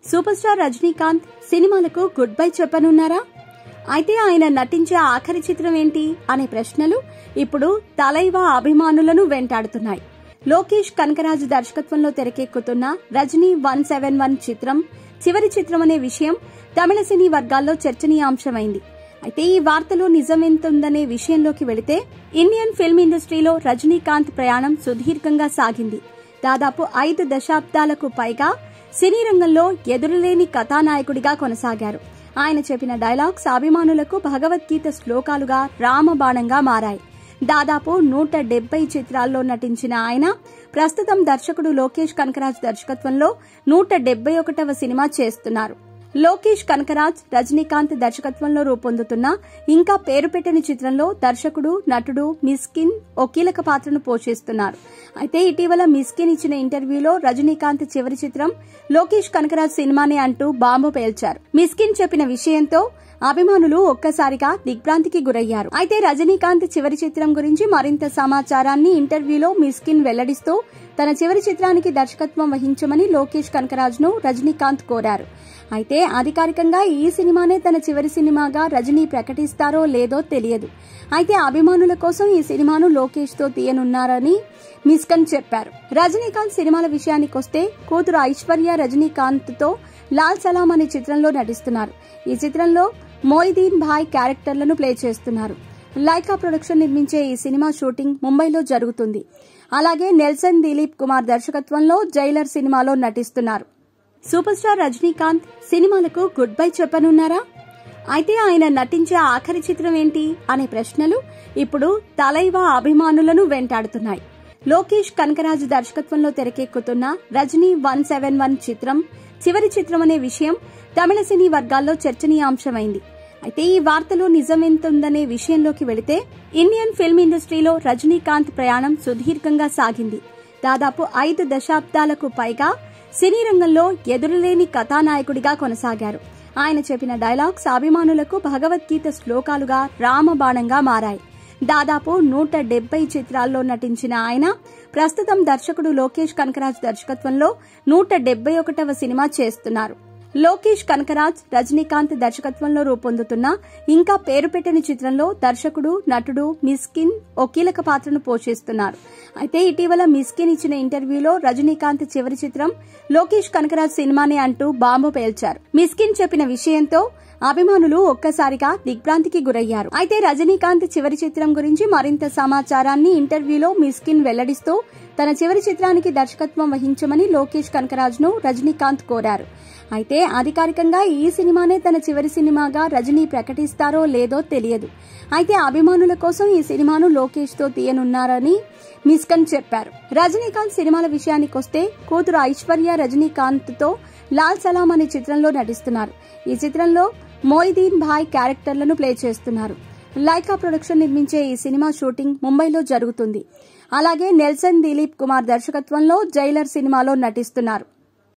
super star Rajinikanth సినిమాలకు good bye చెప్పనున్నారా అయితే ఆయన నటించే ఆఖరి చిత్రం ఏంటి అనే ప్రశ్నలు ఇప్పుడు తలైవా అభిమానులను వెంటాడుతున్నాయి లోకేష్ కనకరాజు దర్శకత్వంలో తెరకెక్కుతున్న రజనీ వన్ సెవెన్ వన్ చిత్రం చివరి చిత్రం అనే విషయం తమిళ సినీ వర్గాల్లో చర్చనీయాంశమైంది అయితే ఈ వార్తలో నిజమెంతుందనే విషయంలోకి వెళితే ఇండియన్ ఫిల్మ్ ఇండస్ట్రీలో రజనీకాంత్ ప్రయాణం సుదీర్ఘంగా సాగింది దాదాపు ఐదు దశాబ్దాలకు పైగా సినీ రంగంలో ఎదురులేని కథానాయకుడిగా కొనసాగారు ఆయన చెప్పిన డైలాగ్స్ అభిమానులకు భగవద్గీత శ్లోకాలుగా రామబాణంగా మారాయి దాదాపు నూట డెబ్బై చిత్రాల్లో నటించిన ఆయన ప్రస్తుతం దర్శకుడు లోకేష్ కనకరాజ్ దర్శకత్వంలో నూట డెబ్బై ఒకటవ సినిమా చేస్తున్నారు లోకేష్ కనకరాజ్ రజనీకాంత్ దర్శకత్వంలో రూపొందుతున్న ఇంకా పేరు పెట్టని చిత్రంలో దర్శకుడు నటుడు మిస్కిన్ ఓ కీలక పాత్రను పోషిస్తున్నారు అయితే ఇటీవల మిస్కిన్ ఇచ్చిన ఇంటర్వ్యూలో రజనీకాంత్ చివరి చిత్రం లోకేష్ కనకరాజ్ సినిమానే అంటూ బాంబు పేల్చారు మిస్కిన్ చెప్పిన విషయంతో అభిమానులు ఒక్కసారిగా దిగ్భ్రాంతికి గురయ్యారు అయితే రజనీకాంత్ చివరి చిత్రం గురించి మరింత సమాచారాన్ని ఇంటర్వ్యూలో మిస్కిన్ వెల్లడిస్తూ తన చివరి చిత్రానికి దర్శకత్వం వహించమని లోకేష్ కనకరాజ్ ను రజనీకాంత్ కోరారు అయితే అధికారికంగా ఈ సినిమానే తన చివరి సినిమాగా రజనీ ప్రకటిస్తారో లేదో తెలియదు అయితే అభిమానుల కోసం ఈ సినిమాను లోకేష్ తో తీయనున్నారని మిస్కన్ చెప్పారు రజనీకాంత్ సినిమాల విషయానికొస్తే కూతురు ఐశ్వర్య రజనీకాంత్ తో లాల్ సలాం అనే చిత్రంలో నటిస్తున్నారు ఈ చిత్రంలో మోయిదీన్ భాయ్ క్యారెక్టర్లను ప్లే చేస్తున్నారు లైకా ప్రొడక్షన్ నిర్మించే ఈ సినిమా షూటింగ్ ముంబైలో జరుగుతుంది అలాగే నెల్సన్ దిలీప్ కుమార్ దర్శకత్వంలో జైలర్ సినిమాలో నటిస్తున్నారు సూపర్ స్టార్ రజనీకాంత్ సినిమాలకు గుడ్ బై చెప్పనున్నారా అయితే ఆయన నటించే ఆఖరి చిత్రం ఏంటి అనే ప్రశ్నలు ఇప్పుడు తలైవా అభిమానులను వెంటాడుతున్నాయి లోకేష్ కనకరాజు దర్శకత్వంలో తెరకెక్కుతున్న రజనీ వన్ సెవెన్ వన్ చిత్రం చివరి చిత్రం అనే విషయం తమిళ సినీ వర్గాల్లో చర్చనీయాంశమైంది అయితే ఈ వార్తలో నిజమెంతుందనే విషయంలోకి వెళితే ఇండియన్ ఫిల్మ్ ఇండస్ట్రీలో రజనీకాంత్ ప్రయాణం సుదీర్ఘంగా సాగింది దాదాపు ఐదు దశాబ్దాలకు పైగా సినీ రంగంలో ఎదురులేని కథానాయకుడిగా కొనసాగారు ఆయన చెప్పిన డైలాగ్స్ అభిమానులకు భగవద్గీత శ్లోకాలుగా రామబాణంగా మారాయి దాదాపు నూట డెబ్బై చిత్రాల్లో నటించిన ఆయన ప్రస్తుతం దర్శకుడు లోకేష్ కనకరాజ్ దర్శకత్వంలో నూట డెబ్బై ఒకటవ సినిమా చేస్తున్నారు లోకేష్ కనకరాజ్ రజనీకాంత్ దర్శకత్వంలో రూపొందుతున్న ఇంకా పేరు పెట్టని చిత్రంలో దర్శకుడు నటుడు మిస్కిన్ ఓ కీలక పాత్రను పోషిస్తున్నారు అయితే ఇటీవల మిస్కిన్ ఇచ్చిన ఇంటర్వ్యూలో రజనీకాంత్ చివరి చిత్రం లోకేష్ కనకరాజ్ సినిమానే అంటూ బాంబు పేల్చారు మిస్కిన్ చెప్పిన విషయంతో అభిమానులు ఒక్కసారిగా దిగ్భ్రాంతికి గురయ్యారు అయితే రజనీకాంత్ చివరి చిత్రం గురించి మరింత సమాచారాన్ని ఇంటర్వ్యూలో మిస్కిన్ వెల్లడిస్తూ తన చివరి చిత్రానికి దర్శకత్వం వహించమని లోకేష్ కనకరాజ్ ను రజనీకాంత్ కోరారు అయితే అధికారికంగా ఈ సినిమానే తన చివరి సినిమాగా రజనీ ప్రకటిస్తారో లేదో తెలియదు అయితే అభిమానుల కోసం ఈ సినిమాను లోకేష్ తో తీయనున్నారని మిస్కన్ చెప్పారు రజనీకాంత్ సినిమాల విషయానికొస్తే కూతురు ఐశ్వర్య రజనీకాంత్ తో లాల్ సలాం అనే చిత్రంలో నటిస్తున్నారు ఈ చిత్రంలో మోయిదీన్ భాయ్ క్యారెక్టర్లను ప్లే చేస్తున్నారు లైకా ప్రొడక్షన్ నిర్మించే ఈ సినిమా షూటింగ్ ముంబైలో జరుగుతుంది అలాగే నెల్సన్ దిలీప్ కుమార్ దర్శకత్వంలో జైలర్ సినిమాలో నటిస్తున్నారు